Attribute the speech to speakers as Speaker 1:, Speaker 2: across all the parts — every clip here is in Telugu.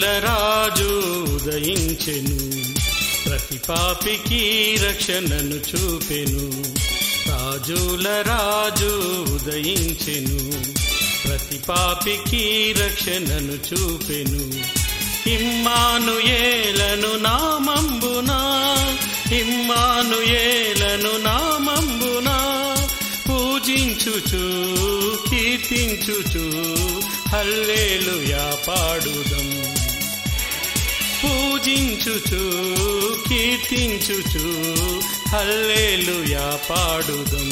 Speaker 1: రాజుల రాజు ఉదయించెను ప్రతి పాపికి రక్షణను చూపెను రాజుల రాజు ఉదయించెను ప్రతి పాపికి రక్షణను చూపెను ఇమ్మాను ఏలను నామంబునా ఇమ్మాను ఏలను నామంబునా పూజించుచు కీర్తించుచు హల్లేలుయా పాడుదం పూజించుచు కీర్తించుచు హల్లేలుయా పాడుదం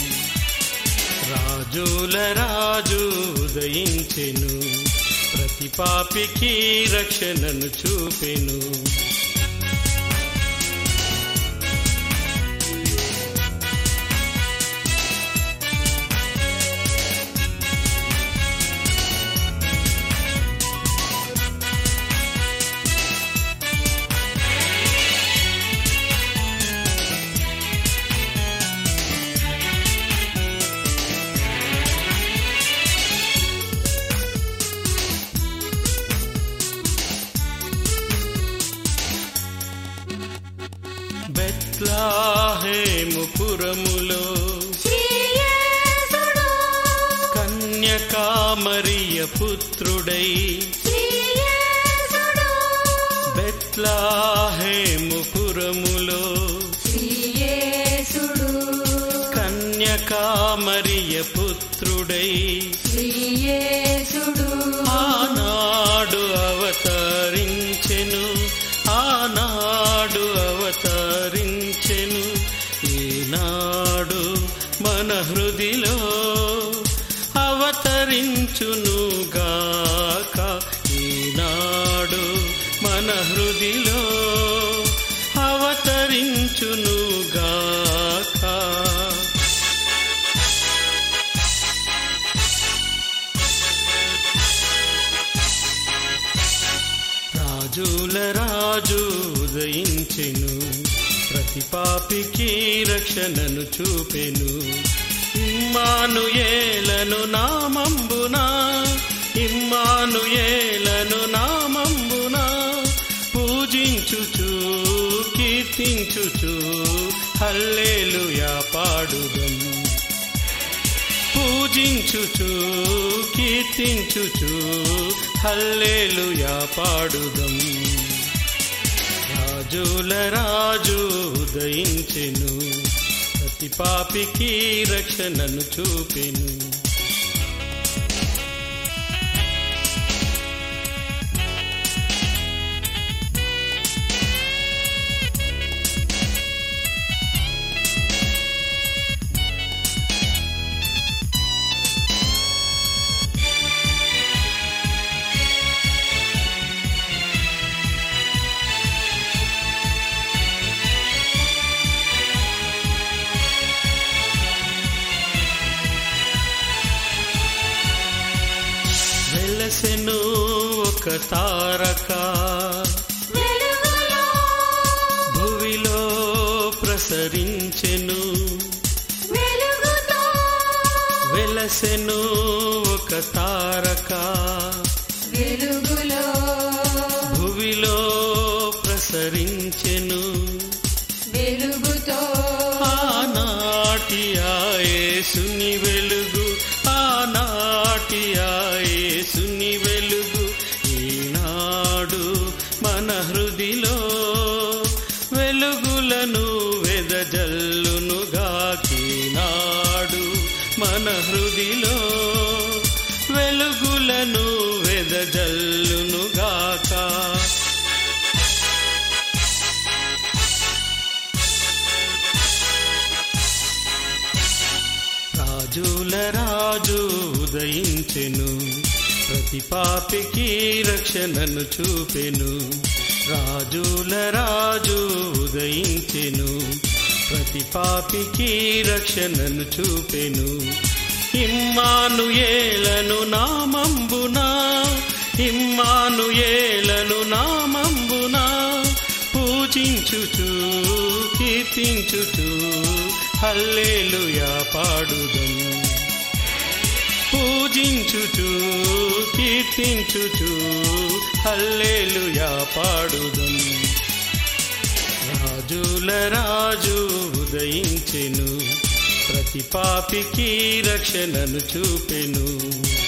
Speaker 1: రాజుల రాజు ఉదయించెను ప్రతి పాపికి రక్షణను చూపెను బెత్లాహేము పురములో
Speaker 2: శ్రీయేసుడు
Speaker 1: కన్యకామరియ పుత్రుడై
Speaker 2: శ్రీయేసుడు
Speaker 1: బెత్లాహేము పురములో
Speaker 2: శ్రీయేసుడు
Speaker 1: కన్యకామరియ పుత్రుడై
Speaker 2: శ్రీయేసుడు
Speaker 1: ఆనాడు అవతరించెను ఆనాడు అవతరించెను ఈనాడు మన హృదిలో అవతరించును గాక ఈనాడు మన హృదిలో అవతరించును గాక రాజుల రాజు ఉదయించెను ప్రతి పాపికి రక్షణను చూపెను ఇమ్మాను ఏలను నామంబునా ఇమ్మాను ఏలను నామంబునా పూజించుచు కీర్తించుచు హల్లేలుయా పాడుదం పూజించుచు కీర్తించుచు హల్లేలుయా పాడుదం రాజుల రాజు ఉదయించెను ప్రతి పాపికి రక్షణను చూపెను వెలసెను ఒక తారక
Speaker 2: వెలుగులో
Speaker 1: భువిలో ప్రసరించెను
Speaker 2: వెలుగుతో
Speaker 1: వెలసెను ఒక తారక
Speaker 2: వెలుగులో
Speaker 1: భువిలో ప్రసరించెను
Speaker 2: వెలుగుతో
Speaker 1: ఆనాటి ఆయేసుని వెలుగు ఆనాటి ఆయేసుని వెలుగు ఈనాడు మన హృదిలో వెలుగులను వెదజల్లునుగాకినాడు మన హృదిలో వెలుగులను వెదజల్లునుగాక రాజుల రాజు ఉదయించెను ప్రతి పాపికి రక్షణను చూపెను రాజుల రాజు ఉదయించెను ప్రతి పాపికి రక్షణను చూపెను ఇమ్మాను ఏలను నామంబునా ఇమ్మాను ఏలను నామంబునా పూజించుచు కీర్తించుచు హల్లేలుయా పాడుదం పూజించుచు కీర్తించుచు హల్లేలుయా పాడుదం రాజుల రాజు ఉదయించెను ప్రతి పాపికి రక్షణను చూపెను